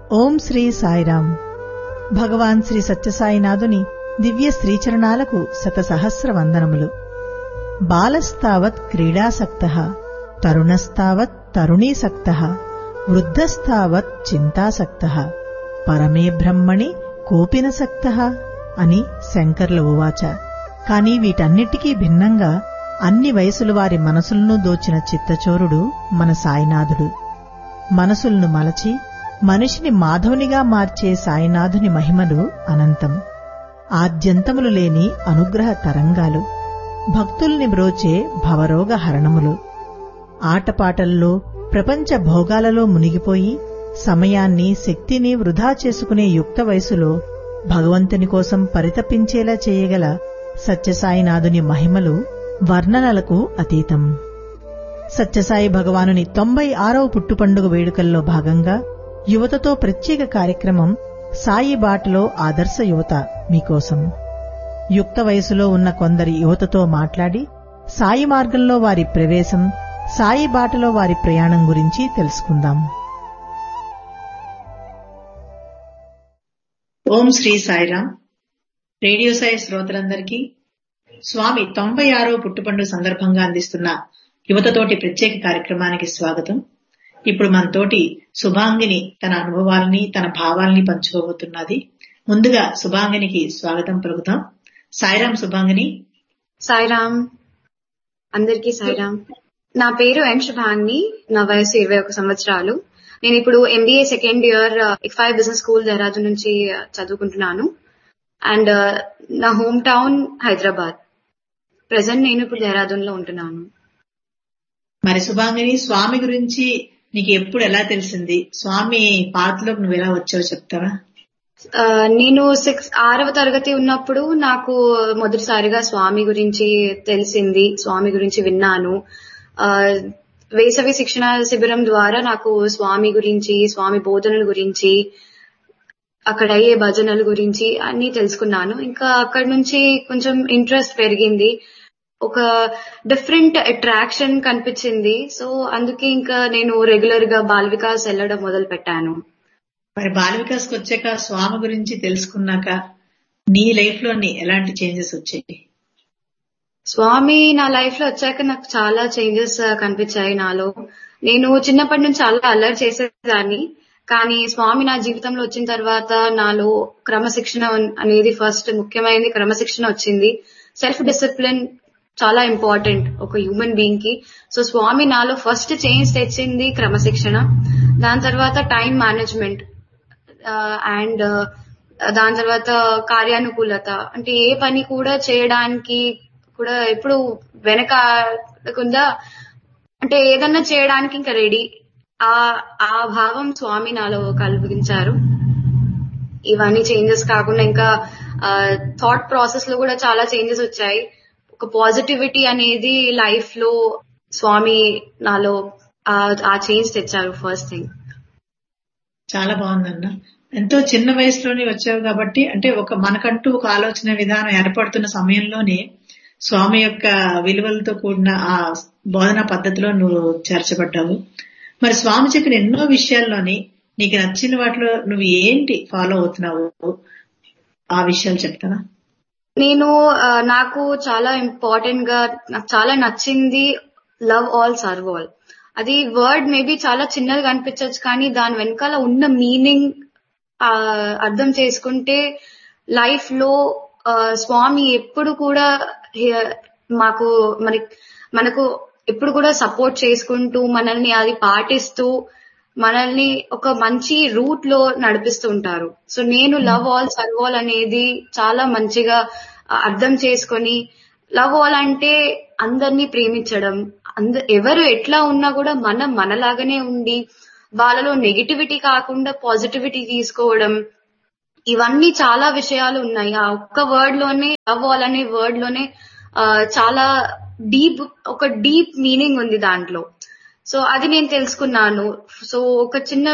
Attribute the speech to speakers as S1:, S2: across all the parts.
S1: ఓం శ్రీ సాయిరాం భగవాన్ శ్రీ సత్యసాయినాథుని దివ్య శ్రీచరణాలకు శతసహస్ర వందనములు బాలస్తావత్ క్రీడాసక్త తరుణస్తావత్ తరుణీసక్త వృద్ధస్తావత్ చింతాసక్త పరమే బ్రహ్మణి కోపినసక్త అని శంకర్ల ఉవాచ కాని వీటన్నిటికీ భిన్నంగా అన్ని వయసుల వారి మనసులను దోచిన చిత్తచోరుడు మన సాయినాథుడు మనసులను మలచి మనిషిని మాధవునిగా మార్చే సాయినాథుని మహిమలు అనంతం ఆద్యంతములు లేని అనుగ్రహ తరంగాలు భక్తుల్ని బ్రోచే భవరోగ హరణములు ఆటపాటల్లో ప్రపంచ భోగాలలో మునిగిపోయి సమయాన్ని శక్తిని వృధా చేసుకునే యుక్త వయసులో భగవంతుని కోసం పరితపించేలా చేయగల సత్యసాయినాథుని మహిమలు వర్ణనలకు అతీతం సత్యసాయి భగవానుని తొంభై ఆరవ పుట్టుపండుగ వేడుకల్లో భాగంగా యువతతో ప్రత్యేక కార్యక్రమం సాయి బాటలో ఆదర్శ యువత మీకోసం యుక్త వయసులో ఉన్న కొందరి యువతతో మాట్లాడి సాయి మార్గంలో వారి ప్రవేశం సాయి బాటలో వారి ప్రయాణం గురించి తెలుసుకుందాం ఓం శ్రీ సాయిరాం రేడియో సాయి శ్రోతలందరికీ స్వామి తొంభై ఆరో పుట్టుపండుగ సందర్భంగా అందిస్తున్న యువతతోటి ప్రత్యేక కార్యక్రమానికి స్వాగతం ఇప్పుడు మనతోటి శుభాంగిని తన అనుభవాలని తన భావాల్ని పంచుకోబోతున్నది ముందుగా శుభాంగినికి స్వాగతం పలుకుతాం సాయిరాం శుభాంగిని
S2: సాయిరామ్ అందరికీ సాయిరామ్ నా పేరు ఎం శుభాంగిని నా వయసు ఇరవై ఒక సంవత్సరాలు నేను ఇప్పుడు MBA second year ICFAI business school దేహరాజు నుంచి చదువుకుంటున్నాను అండ్ నా హోమ్ టౌన్ హైదరాబాద్ ప్రజెంట్ నేను ఇప్పుడు దేహరాదూన్ లో ఉంటున్నాను
S1: మరి శుభాంగిని స్వామి గురించి నీకు ఎప్పుడు ఎలా తెలిసింది స్వామి పాత్రలోకి నువ్వు ఎలా వచ్చావో చెప్తావా
S2: నేను సిక్స్ ఆరవ తరగతి ఉన్నప్పుడు నాకు మొదటిసారిగా స్వామి గురించి తెలిసింది స్వామి గురించి విన్నాను వేసవి శిక్షణ శిబిరం ద్వారా నాకు స్వామి గురించి స్వామి బోధనల గురించి అక్కడ అయ్యే భజనల గురించి అన్ని తెలుసుకున్నాను ఇంకా అక్కడ నుంచి కొంచెం ఇంట్రెస్ట్ పెరిగింది ఒక డిఫరెంట్ అట్రాక్షన్ కనిపించింది సో అందుకే ఇంకా నేను రెగ్యులర్ గా బాల్ వికాస్ వెళ్ళడం మొదలు పెట్టాను
S1: మరి బాల్ వికాస్ వచ్చాక స్వామి గురించి తెలుసుకున్నాక నీ లైఫ్ లోని ఎలాంటి చేంజెస్ వచ్చాయి
S2: స్వామి నా లైఫ్ లో వచ్చాక నాకు చాలా చేంజెస్ కనిపించాయి నాలో నేను చిన్నప్పటి నుంచి చాలా అల్లరి చేసేదాన్ని కానీ స్వామి నా జీవితంలో వచ్చిన తర్వాత నాలో క్రమశిక్షణ అనేది ఫస్ట్ ముఖ్యమైనది క్రమశిక్షణ వచ్చింది సెల్ఫ్ డిసిప్లిన్ చాలా ఇంపార్టెంట్ ఒక హ్యూమన్ బీయింగ్ కి సో స్వామి నాలో ఫస్ట్ చేంజ్ తెచ్చింది క్రమశిక్షణ దాని తర్వాత టైం మేనేజ్మెంట్ అండ్ దాని తర్వాత కార్యానుకూలత అంటే ఏ పని కూడా చేయడానికి కూడా ఎప్పుడు వెనకకుండా అంటే ఏదన్నా చేయడానికి ఇంకా రెడీ ఆ ఆ భావం స్వామి నాలో కల్పించారు ఇవన్నీ చేంజెస్ కాకుండా ఇంకా థాట్ ప్రాసెస్ లో కూడా చాలా చేంజెస్ వచ్చాయి ఒక పాజిటివిటీ అనేది లైఫ్ లో స్వామి నాలో ఆ చేంజ్ తెచ్చారు ఫస్ట్ థింగ్
S1: చాలా బాగుందన్న ఎంతో చిన్న వయసులోనే వచ్చావు కాబట్టి అంటే ఒక మనకంటూ ఒక ఆలోచన విధానం ఏర్పడుతున్న సమయంలోనే స్వామి యొక్క విలువలతో కూడిన ఆ బోధన పద్ధతిలో నువ్వు చేర్చబడ్డావు మరి స్వామి చెప్పిన ఎన్నో విషయాల్లోని నీకు నచ్చిన వాటిలో నువ్వు ఏంటి ఫాలో అవుతున్నావు ఆ విషయాలు చెప్తావా
S2: నేను నాకు చాలా ఇంపార్టెంట్ గా నాకు చాలా నచ్చింది లవ్ ఆల్ సర్వ్ ఆల్ అది వర్డ్ మేబీ చాలా చిన్నది కనిపించవచ్చు కానీ దాని వెనకాల ఉన్న మీనింగ్ అర్థం చేసుకుంటే లైఫ్ లో స్వామి ఎప్పుడు కూడా మాకు మనకి మనకు ఎప్పుడు కూడా సపోర్ట్ చేసుకుంటూ మనల్ని అది పాటిస్తూ మనల్ని ఒక మంచి రూట్ లో నడిపిస్తూ ఉంటారు సో నేను లవ్ ఆల్ సర్వ్ ఆల్ అనేది చాలా మంచిగా అర్థం చేసుకొని లవ్ ఆల్ అంటే అందరినీ ప్రేమించడం అంద ఎవరు ఎట్లా ఉన్నా కూడా మనం మనలాగానే ఉండి వాళ్ళలో నెగిటివిటీ కాకుండా పాజిటివిటీ తీసుకోవడం ఇవన్నీ చాలా విషయాలు ఉన్నాయి ఆ ఒక్క వర్డ్ లోనే లవ్ ఆల్ అనే వర్డ్ లోనే చాలా డీప్ ఒక డీప్ మీనింగ్ ఉంది దాంట్లో సో అది నేను తెలుసుకున్నాను సో ఒక చిన్న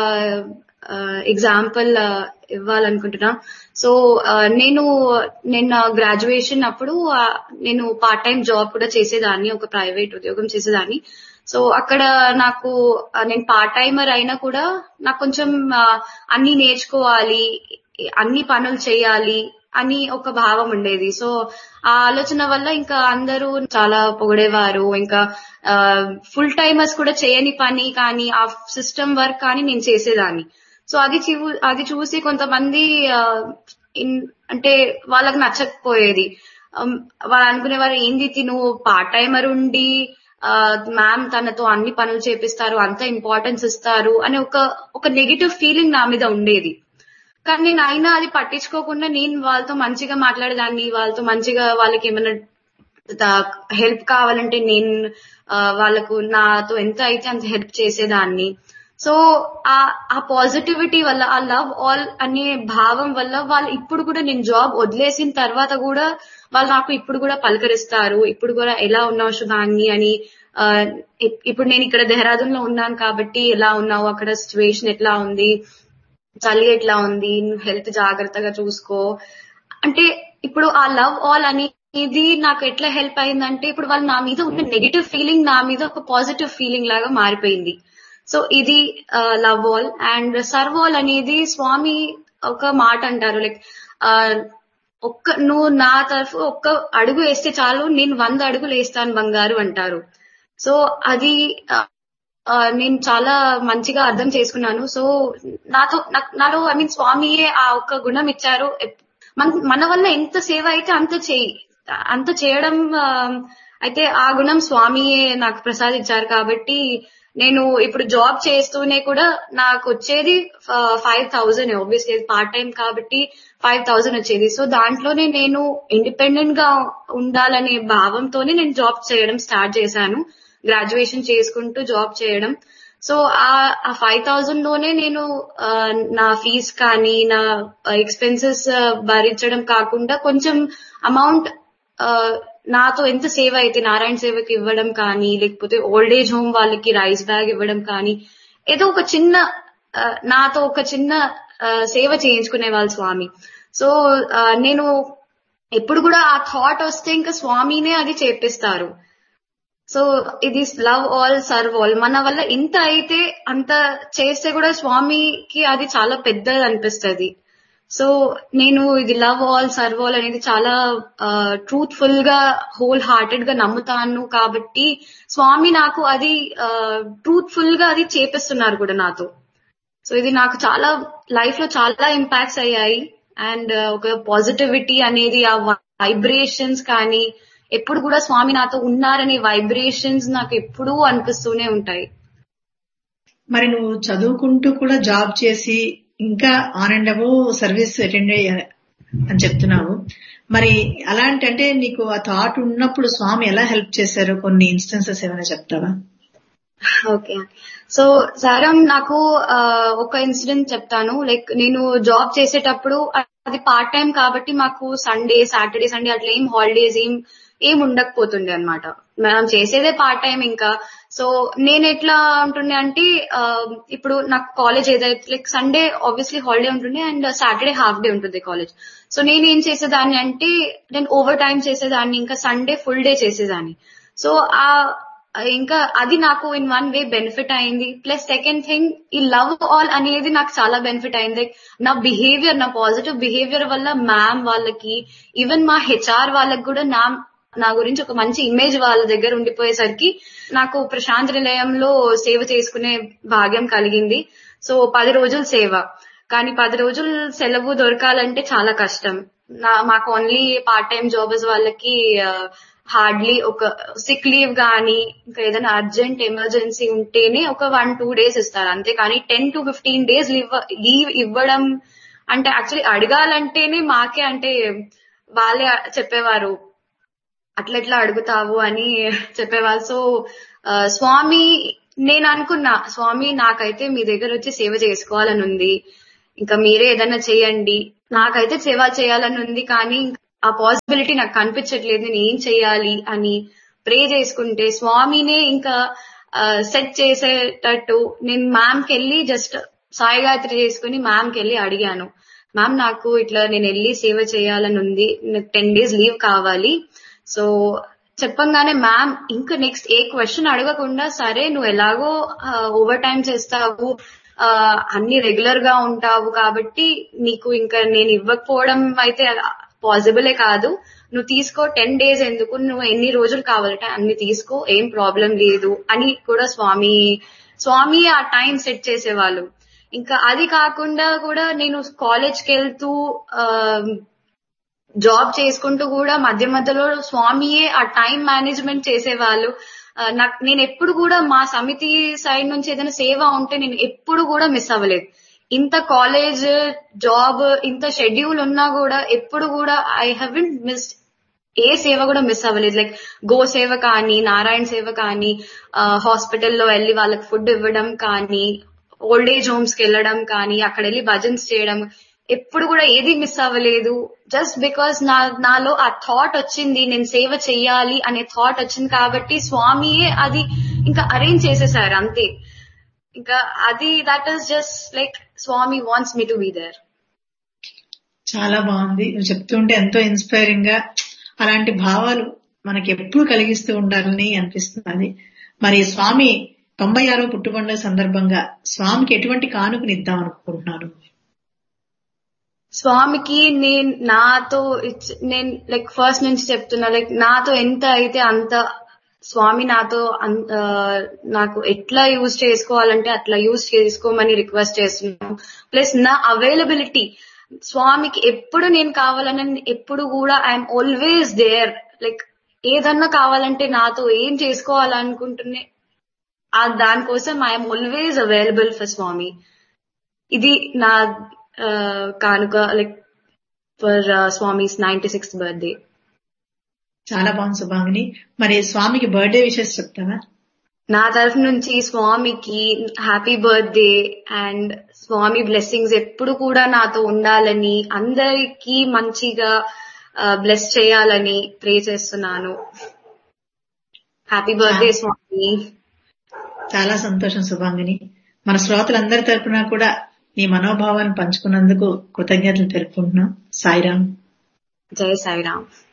S2: ఎగ్జాంపుల్ ఇవ్వాలనుకుంటున్నా సో నేను నేను గ్రాడ్యుయేషన్ అప్పుడు నేను పార్ట్ టైం జాబ్ కూడా చేసేదాన్ని ఒక ప్రైవేట్ ఉద్యోగం చేసేదాన్ని సో అక్కడ నాకు ఆ, నేను పార్ట్ టైమర్ అయినా కూడా నాకు కొంచెం ఆ, అన్ని నేర్చుకోవాలి అన్ని పనులు చేయాలి అని ఒక భావం ఉండేది సో ఆ ఆలోచన వల్ల ఇంకా అందరూ చాలా పొగిడేవారు ఇంకా ఫుల్ టైమర్స్ కూడా చేయని పని కానీ ఆ సిస్టమ్ వర్క్ కానీ నేను చేసేదాన్ని సో అది చూ- అది చూసి కొంతమంది ఆ, ఇన్- అంటే వాళ్ళకి నచ్చకపోయేది Um, వాళ్ళు అనుకునేవారు ఏంది తిను పార్ట్ టైమర్ ఉండి మ్యామ్ తనతో అన్ని పనులు చేపిస్తారు అంత ఇంపార్టెన్స్ ఇస్తారు అని ఒక ఒక నెగిటివ్ ఫీలింగ్ నా మీద ఉండేది కానీ నేను అయినా అది పట్టించుకోకుండా నేను వాళ్ళతో మంచిగా మాట్లాడేదాన్ని వాళ్ళతో మంచిగా వాళ్ళకి ఏమైనా హెల్ప్ కావాలంటే నేను ఆ, వాళ్ళకు నాతో ఎంత అయితే అంత హెల్ప్ చేసేదాన్ని సో ఆ ఆ పాజిటివిటీ వల్ల ఆ లవ్ ఆల్ అనే భావం వల్ల వాళ్ళు ఇప్పుడు కూడా నేను జాబ్ వదిలేసిన తర్వాత కూడా వాళ్ళు నాకు ఇప్పుడు కూడా పలకరిస్తారు ఇప్పుడు కూడా ఎలా ఉన్నావు శుభాంగి అని ఆ, ఇప్- ఇప్పుడు నేను ఇక్కడ దెహ్రాదూన్ లో ఉన్నాను కాబట్టి ఎలా ఉన్నావు అక్కడ సిచ్యువేషన్ ఎట్లా ఉంది చలి ఎట్లా ఉంది నువ్వు హెల్త్ జాగ్రత్తగా చూసుకో అంటే ఇప్పుడు ఆ లవ్ ఆల్ అనేది నాకు ఎట్లా హెల్ప్ అయిందంటే ఇప్పుడు వాళ్ళు నా మీద ఉన్న నెగిటివ్ ఫీలింగ్ నా మీద ఒక పాజిటివ్ ఫీలింగ్ లాగా మారిపోయింది సో ఇది love all and serve all అనేది స్వామి ఒక మాట అంటారు లైక్ ఒక్క నువ్వు నా తరఫు ఒక్క అడుగు వేస్తే చాలు నేను వంద అడుగులు వేస్తాను బంగారు అంటారు సో అది ఆ, ఆ, నేను చాలా మంచిగా అర్థం చేసుకున్నాను సో నాతో నాకు- నాలో ఐ మీన్ స్వామియే ఆ ఒక్క గుణం ఇచ్చారు ఎప్- మన మన వల్ల ఎంత సేవ అయితే అంత చేయి అంత చేయడం ఆ, అయితే ఆ గుణం స్వామియే నాకు ప్రసాదించారు కాబట్టి నేను ఇప్పుడు జాబ్ చేస్తూనే కూడా నాకు వచ్చేది five thousand obviously part time కాబట్టి ఫైవ్ థౌజండ్ వచ్చేది సో దాంట్లోనే నేను ఇండిపెండెంట్ గా ఉండాలనే భావంతోనే నేను జాబ్ చేయడం స్టార్ట్ చేశాను గ్రాడ్యుయేషన్ చేసుకుంటూ జాబ్ చేయడం సో ఆ ఆ ఫైవ్ థౌజండ్ లోనే నేను ఆ, నా ఫీజ్ కానీ నా ఎక్స్పెన్సెస్ భరించడం కాకుండా కొంచెం అమౌంట్ నాతో ఎంత సేవ అయితే నారాయణ సేవకి ఇవ్వడం కానీ లేకపోతే ఓల్డ్ ఏజ్ హోమ్ వాళ్ళకి రైస్ బ్యాగ్ ఇవ్వడం కానీ ఏదో ఒక చిన్న ఆ, నాతో ఒక చిన్న ఆ, సేవ చేయించుకునే వాళ్ళు స్వామి సో ఆ, నేను ఎప్పుడు కూడా ఆ థాట్ వస్తే ఇంకా స్వామినే అది చేపిస్తారు సో ఇది లవ్ ఆల్ సర్వ్ ఆల్ మన వల్ల ఎంత అయితే అంత చేస్తే కూడా స్వామికి అది చాలా పెద్దది అనిపిస్తుంది సో నేను ఇది లవ్ ఆల్ సర్వ్ ఆల్ అనేది చాలా ట్రూత్ఫుల్ గా హోల్ హార్టెడ్ గా నమ్ముతాను కాబట్టి స్వామి నాకు అది ట్రూత్ఫుల్ గా అది చేపిస్తున్నారు కూడా నాతో సో ఇది నాకు చాలా లైఫ్ లో చాలా ఇంపాక్ట్స్ అయ్యాయి అండ్ ఒక పాజిటివిటీ అనేది ఆ వైబ్రేషన్స్ కానీ ఎప్పుడు కూడా స్వామి నాతో ఉన్నారనే వైబ్రేషన్స్ నాకు ఎప్పుడూ అనిపిస్తూనే ఉంటాయి
S1: మరి నువ్వు చదువుకుంటూ కూడా జాబ్ చేసి ఇంకా ఆన్ అండ్ అబో సర్వీస్ అటెండ్ అయ్యా అని చెప్తున్నావు మరి అలాంటి అంటే నీకు ఆ థాట్ ఉన్నప్పుడు స్వామి ఎలా హెల్ప్ చేశారు కొన్ని ఇన్స్టెన్సెస్ ఏమైనా చెప్తావా
S2: ఓకే సో సారం నాకు ఆ, ఒక ఇన్సిడెంట్ చెప్తాను లైక్ నేను జాబ్ చేసేటప్పుడు అది పార్ట్ టైం కాబట్టి మాకు సండే సాటర్డే సండే అట్లా ఏం హాలిడేస్ ఏం ఏం ఉండకపోతుండే అనమాట మనం చేసేదే పార్ట్ టైం ఇంకా సో నేను ఎట్లా ఉంటుండే అంటే ఆ, ఇప్పుడు నాకు కాలేజ్ ఏదైతే లైక్ సండే ఆబ్వియస్లీ హాలిడే ఉంటుండే అండ్ సాటర్డే హాఫ్ డే ఉంటుంది కాలేజ్ సో నేను ఏం చేసేదాన్ని అంటే నేను ఓవర్ టైం చేసేదాన్ని ఇంకా సండే ఫుల్ డే చేసేదాన్ని సో ఆ ఇంకా అది నాకు ఇన్ వన్ వే బెనిఫిట్ అయింది ప్లస్ సెకండ్ థింగ్ ఈ లవ్ ఆల్ అనేది నాకు చాలా బెనిఫిట్ అయింది Like, నా బిహేవియర్ నా పాజిటివ్ బిహేవియర్ వల్ల మ్యామ్ వాళ్ళకి ఈవెన్ మా హెచ్ఆర్ వాళ్ళకి కూడా నా నా గురించి ఒక మంచి ఇమేజ్ వాళ్ళ దగ్గర ఉండిపోయేసరికి నాకు ప్రశాంత్ నిలయంలో సేవ చేసుకునే భాగ్యం కలిగింది సో పది రోజులు సేవ కానీ పది రోజులు సెలవు దొరకాలంటే చాలా కష్టం నా మాకు ఓన్లీ పార్ట్ టైం జాబర్స్ వాళ్ళకి హార్డ్లీ ఒక సిక్ లీవ్ గానీ ఇంకా ఏదైనా అర్జెంట్ ఎమర్జెన్సీ ఉంటేనే ఒక వన్ టూ డేస్ ఇస్తారు అంతే కానీ ten to fifteen days leave leave ఇవ్వడం అంటే యాక్చువల్లీ అడగాలంటేనే మాకే అంటే వాళ్ళే చెప్పేవారు అట్లా ఎట్లా అడుగుతావు అని చెప్పేవాళ్ళు సో ఆ, స్వామి నేను అనుకున్నా స్వామి నాకైతే మీ దగ్గర వచ్చి సేవ చేసుకోవాలని ఉంది ఇంకా మీరే ఏదైనా చేయండి నాకైతే సేవ చేయాలని ఉంది కానీ ఆ పాసిబిలిటీ నాకు కనిపించట్లేదు నేను ఏం చేయాలి అని ప్రే చేసుకుంటే స్వామినే ఇంకా సెట్ చేసేటట్టు నేను మ్యామ్ కి వెళ్ళి జస్ట్ సాయి గాయత్రి చేసుకుని మ్యామ్ కి వెళ్ళి అడిగాను మ్యామ్ నాకు ఇట్లా నేను వెళ్ళి సేవ చేయాలని ఉంది నాకు టెన్ డేస్ లీవ్ కావాలి సో చెప్పంగానే మ్యామ్ ఇంకా నెక్స్ట్ ఏ క్వశ్చన్ అడగకుండా సరే నువ్వు ఎలాగో ఓవర్ టైం చేస్తావు ఆ, అన్ని రెగ్యులర్ గా ఉంటావు కాబట్టి నీకు ఇంకా నేను ఇవ్వకపోవడం అయితే పాసిబులే కాదు నువ్వు తీసుకో టెన్ డేస్ ఎందుకు నువ్వు ఎన్ని రోజులు కావాలంటే అన్ని తీసుకో ఏం ప్రాబ్లం లేదు అని కూడా స్వామి స్వామి ఆ టైం సెట్ చేసేవాళ్ళు ఇంకా అది కాకుండా కూడా నేను కాలేజ్కి వెళ్తూ ఆ, జాబ్ చేసుకుంటూ కూడా మధ్య మధ్యలో స్వామియే ఆ టైం మేనేజ్మెంట్ చేసేవాళ్ళు ఆ, నాకు నేను ఎప్పుడు కూడా మా సమితి సైడ్ నుంచి ఏదైనా సేవ ఉంటే నేను ఎప్పుడు కూడా మిస్ అవ్వలేదు ఇంత కాలేజ్ జాబ్ ఇంత షెడ్యూల్ ఉన్నా కూడా ఎప్పుడు కూడా ఐ హెవెంట్ మిస్ ఏ సేవ కూడా మిస్ అవ్వలేదు లైక్ గో సేవ కానీ నారాయణ సేవ కానీ హాస్పిటల్లో వెళ్ళి వాళ్ళకి ఫుడ్ ఇవ్వడం కానీ ఓల్డ్ ఏజ్ హోమ్స్ కి వెళ్ళడం కానీ అక్కడ వెళ్ళి భజన్స్ చేయడం ఎప్పుడు కూడా ఏది మిస్ అవ్వలేదు జస్ట్ బికాస్ నా నాలో ఆ థాట్ వచ్చింది నేను సేవ చెయ్యాలి అనే థాట్ వచ్చింది కాబట్టి స్వామియే అది ఇంకా అరేంజ్ చేసేసారు అంతే ఇంకా అది that is just like Swami wants me to be there
S1: చాలా బాగుంది నువ్వు చెప్తుంటే ఎంతో ఇన్స్పైరింగ్ గా అలాంటి భావాలు మనకి ఎప్పుడు కలిగిస్తూ ఉండాలని అనిపిస్తున్నది మరి స్వామి తొంభై ఆరో పుట్టుబండుగ సందర్భంగా స్వామికి ఎటువంటి కానుకని ఇద్దాం అనుకుంటున్నాను
S2: స్వామికి నేను నాతో ఇచ్- నేను లైక్ ఫస్ట్ నుంచి చెప్తున్నా లైక్ నాతో ఎంత అయితే అంత స్వామి నాతో అన్- ఆ, నాకు ఎట్లా యూజ్ చేసుకోవాలంటే అట్లా యూజ్ చేసుకోమని రిక్వెస్ట్ చేస్తున్నాను ప్లస్ నా అవైలబిలిటీ స్వామికి ఎప్పుడు నేను కావాలని ఎప్పుడు కూడా ఐఎమ్ ఆల్వేస్ దేర్ లైక్ ఏదన్నా కావాలంటే నాతో ఏం చేసుకోవాలనుకుంటున్నే ఆ దానికోసం I'm always available for Swami ఇది నా ఆ, కానుక like for Swami's ninety sixth birthday
S1: చాలా బాగుంది సుభాంగిని మరి స్వామికి బర్త్డే విషెస్ చెప్తావా
S2: నా తరఫు నుంచి స్వామికి happy birthday and Swami blessings ఎప్పుడు కూడా నాతో ఉండాలని అందరికీ మంచిగా బ్లెస్ చేయాలని ప్రే చేస్తున్నాను హ్యాపీ బర్త్డే స్వామి
S1: చాలా సంతోషం సుభాంగిని మన శ్రోతలందరి తరపున కూడా నీ మనోభావాన్ని పంచుకున్నందుకు కృతజ్ఞతలు తెలుపుకుంటున్నాం సాయిరాం
S2: జై సాయిరామ్